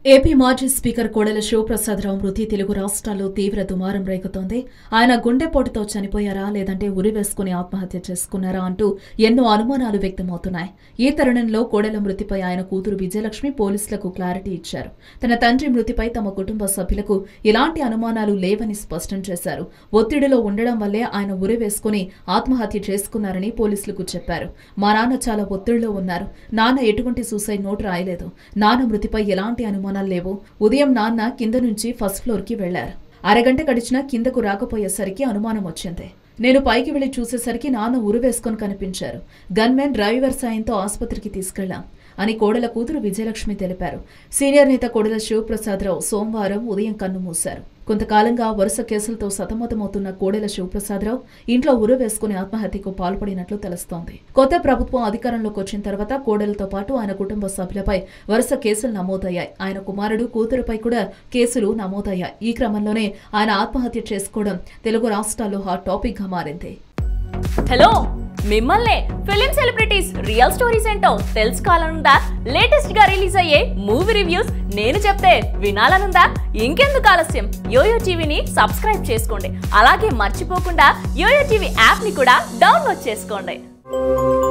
AP మాజీ speaker Kodela Sivaprasadarao మృతి తెలుగు రాష్ట్రాల్లో తీవ్ర దుమారం రేగుతోంది ఆయన గుండెపోటుతో చనిపోయారా లేదంటే ఉరి వేసుకుని ఆత్మహత్య చేసుకున్నారా అంటూ ఎన్నో అనుమానాలు వ్యక్తమవుతున్నాయి ఈ తరుణంలో కోడెల మృతిపై ఆయన కూతురు విజయలక్ష్మి పోలీసులకు క్లారిటీ ఇచ్చారు తన తండ్రి మృతిపై తమ కుటుంబ సభ్యులకు ఎలాంటి అనుమానాలు లేవని స్పష్టం చేశారు ఒత్తిడిలో ఉండడం వల్లే ఆయన ఉరి వేసుకుని ఆత్మహత్య చేసుకున్నారని పోలీసులకు చెప్పారు మా నాన్న చాలా ఒత్తిడిలో ఉన్నారు నాన్న ఎటువంటి సూసైడ్ నోట్ రాయలేదు నాన్న మృతిపై ఎలాంటి అనుమానాలు లేవు ఉదయం నాన్న కింద నుంచి ఫస్ట్ ఫ్లోర్ కి వెళ్లారు అరగంట గడిచినా కిందకు రాకపోయేసరికి అనుమానం వచ్చింది నేను పైకి వెళ్లి చూసేసరికి నాన్న ఉరివేసుకొని కనిపించారు గన్మెన్ డ్రైవర్ సాయంతో ఆసుపత్రికి తీసుకెళ్లాం అని కోడల కూతురు విజయలక్ష్మి తెలిపారు సీనియర్ నేత కోడల శివప్రసాదరావు సోమవారం ఉదయం కన్ను మూశారు కొంతకాలంగా వరుస కేసులతో సతమతమవుతున్న కోడెల శివప్రసాదరావు ఇంట్లో ఉరి వేసుకుని ఆత్మహత్యకు పాల్పడినట్లు తెలుస్తోంది కొత్త ప్రభుత్వం అధికారంలోకి వచ్చిన తర్వాత కోడెలతో పాటు ఆయన కుటుంబ సభ్యులపై వరుస కేసులు నమోదయ్యాయి ఆయన కుమారుడు కూతురుపై కూడా కేసులు నమోదయ్యాయి ఈ క్రమంలోనే ఆయన ఆత్మహత్య చేసుకోవడం తెలుగు రాష్ట్రాల్లో హాట్ టాపిక్ గా మారింది హలో మిమ్మల్నే ఫిలిం సెలబ్రిటీస్ రియల్ స్టోరీస్ ఏంటో తెలుసుకోవాలనుందా లేటెస్ట్ గా రిలీజ్ అయ్యే మూవీ రివ్యూస్ నేను చెప్తే వినాలనుందా ఇంకెందుకు ఆలస్యం యోయో టీవీని సబ్స్క్రైబ్ చేసుకోండి అలాగే మర్చిపోకుండా యోయో టీవీ యాప్ ని కూడా డౌన్లోడ్ చేసుకోండి